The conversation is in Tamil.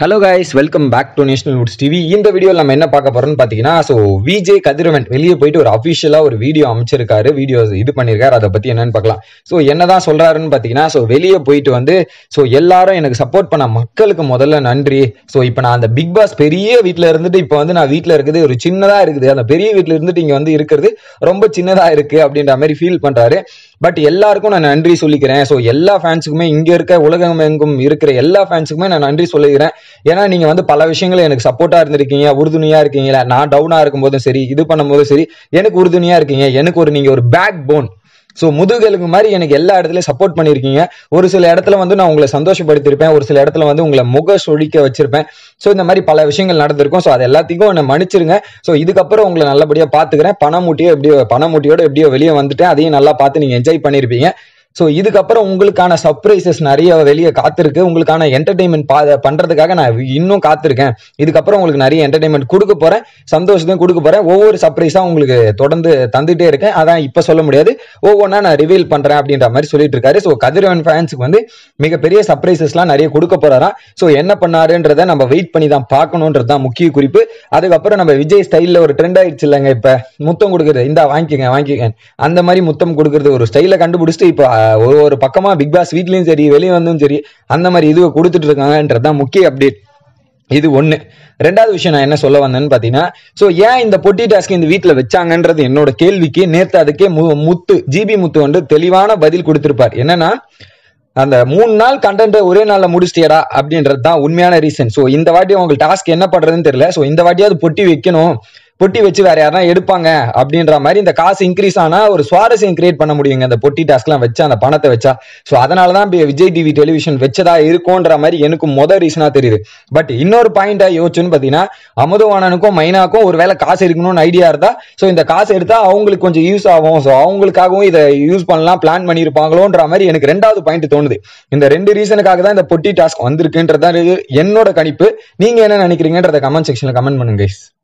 hello guys welcome back to national woods TV இந்த வீடியோவில் நம்ம என்ன பார்க்க போறோம்னு பார்த்தீங்கன்னா ஸோ விஜய் கதிரவன் வெளியே போயிட்டு ஒரு அஃபிஷியலாக ஒரு வீடியோ அமைச்சிருக்காரு வீடியோ இது பண்ணியிருக்காரு அதை பற்றி என்னன்னு பார்க்கலாம் ஸோ என்னதான் சொல்றாருன்னு பார்த்தீங்கன்னா ஸோ வெளியே போயிட்டு வந்து ஸோ எல்லாரும் எனக்கு சப்போர்ட் பண்ண மக்களுக்கு முதல்ல நன்றி ஸோ இப்போ நான் அந்த பிக் பாஸ் பெரிய வீட்டில் இருந்துட்டு இப்போ வந்து நான் வீட்டில் இருக்குது ஒரு சின்னதாக இருக்குது அந்த பெரிய வீட்டில் இருந்துட்டு இங்கே வந்து இருக்கிறது ரொம்ப சின்னதாக இருக்கு அப்படின்ற மாதிரி ஃபீல் பண்றாரு பட் எல்லாருக்கும் நான் நன்றி சொல்லிக்கிறேன் ஸோ எல்லா ஃபேன்ஸுக்குமே இங்க இருக்க உலகம் எங்கும் இருக்கிற எல்லா ஃபேன்ஸுக்குமே நான் நன்றி சொல்லிக்கிறேன் ஏன்னா நீங்க வந்து பல விஷயங்கள் எனக்கு சப்போர்ட்டா இருந்திருக்கீங்க உறுதுணையா இருக்கீங்களா நான் டவுனா இருக்கும்போதும் சரி இது பண்ணும்போதும் சரி எனக்கு உறுதுணையா இருக்கீங்க எனக்கு ஒரு நீங்க ஒரு பேக் போன் ஸோ முதுகெலும்பு மாதிரி எனக்கு எல்லா இடத்துலயும் சப்போர்ட் பண்ணியிருக்கீங்க ஒரு சில இடத்துல வந்து நான் உங்களை சந்தோஷப்படுத்திருப்பேன் ஒரு சில இடத்துல வந்து உங்களை முக சொழிக்க வச்சிருப்பேன் ஸோ இந்த மாதிரி பல விஷயங்கள் நடந்திருக்கும் ஸோ அது எல்லாத்தையும் என்னை மன்னிச்சிருங்க ஸோ இதுக்கப்புறம் உங்களை நல்லபடியா பாத்துக்கிறேன் பணமூட்டியோ எப்படியோ பணமூட்டியோட எப்படியோ வெளியே வந்துட்டேன் அதையும் நல்லா பார்த்து நீங்க என்ஜாய் பண்ணியிருப்பீங்க ஸோ இதுக்கப்புறம் உங்களுக்கான சர்ப்ரைசஸ் நிறைய வெளியே காத்திருக்கு உங்களுக்கான என்டர்டைன்மெண்ட் பா பண்றதுக்காக நான் இன்னும் காத்திருக்கேன் இதுக்கப்புறம் உங்களுக்கு நிறைய என்டர்டைன்மெண்ட் கொடுக்க போறேன் சந்தோஷத்தையும் கொடுக்க போறேன் ஒவ்வொரு சர்ப்ரைஸா உங்களுக்கு தொடர்ந்து தந்துட்டே இருக்கேன் அதான் இப்ப சொல்ல முடியாது ஒவ்வொன்றா நான் ரிவீல் பண்றேன் அப்படின்ற மாதிரி சொல்லிட்டு இருக்காரு ஸோ கதிரவன் ஃபேன்ஸுக்கு வந்து மிகப்பெரிய சர்ப்ரைசஸ்லாம் நிறைய கொடுக்க போறாராம் ஸோ என்ன பண்ணாருன்றதை நம்ம வெயிட் பண்ணி தான் பார்க்கணுன்றது தான் முக்கிய குறிப்பு அதுக்கப்புறம் நம்ம விஜய் ஸ்டைல்ல ஒரு ட்ரெண்ட் ஆயிடுச்சு இல்லைங்க இப்ப முத்தம் கொடுக்குறது இந்தா வாங்கிக்கங்க வாங்கிக்கங்க அந்த மாதிரி முத்தம் கொடுக்கறது ஒரு ஸ்டைல கண்டுபிடிச்சிட்டு இப்போ அஹ், ஒரு ஒரு பக்கமா பிக் பாஸ் வீட்லயும் சரி வெளியே வந்தும் சரி அந்த மாதிரி இதுவை கொடுத்துட்டு இருக்காங்கன்றது தான் முக்கிய அப்டேட் இது ஒண்ணு ரெண்டாவது விஷயம் நான் என்ன சொல்ல வந்தேன்னு பாத்தீங்கன்னா சோ ஏன் இந்த பொட்டி டாஸ்க் இந்த வீட்ல வச்சாங்கன்றது என்னோட கேள்விக்கு நேத்து அதுக்கே மு- முத்து ஜிபி முத்து வந்து தெளிவான பதில் கொடுத்திருப்பார் என்னன்னா அந்த மூணு நாள் கண்டென்ட் ஒரே நாள்ல முடிச்சிட்டியடா அப்படின்றது தான் உண்மையான ரீசன் சோ இந்த வாட்டி உங்களுக்கு டாஸ்க் என்ன பண்றதுன்னு தெரியல சோ இந்த வாட்டியாவது பொட்டி வைக்கணும் பொட்டி வச்சு வேற யாரா எடுப்பாங்க அப்படின்ற மாதிரி இந்த காசு இன்க்ரீஸ் ஆனா ஒரு சுவாரஸ்யம் கிரியேட் பண்ண முடியுங்க அந்த பொட்டி டாஸ்க்லாம் வச்சா அந்த பணத்தை வச்சா சோ அதனாலதான் இப்ப விஜய் டிவி டெலிவிஷன் வச்சதா இருக்கும்ன்ற மாதிரி எனக்கு முத ரீசனா தெரியுது பட் இன்னொரு பாயிண்டா யோசிச்சுன்னு பாத்தீங்கன்னா அமுதவாணனுக்கும் மைனாக்கும் ஒரு வேலை காசு இருக்கணும்னு ஐடியா இருந்தா சோ இந்த காசு எடுத்தா அவங்களுக்கு கொஞ்சம் யூஸ் ஆகும் சோ அவங்களுக்காகவும் இதை யூஸ் பண்ணலாம் பிளான் பண்ணியிருப்பாங்களோன்ற மாதிரி எனக்கு ரெண்டாவது பாயிண்ட் தோணுது இந்த ரெண்டு ரீசனுக்காக தான் இந்த பொட்டி டாஸ்க் வந்திருக்குன்றதா என்னோட கணிப்பு நீங்க என்ன நினைக்கிறீங்கன்றத கமெண்ட் செக்ஷன்ல கமெண்ட் பண்ணுங்க guys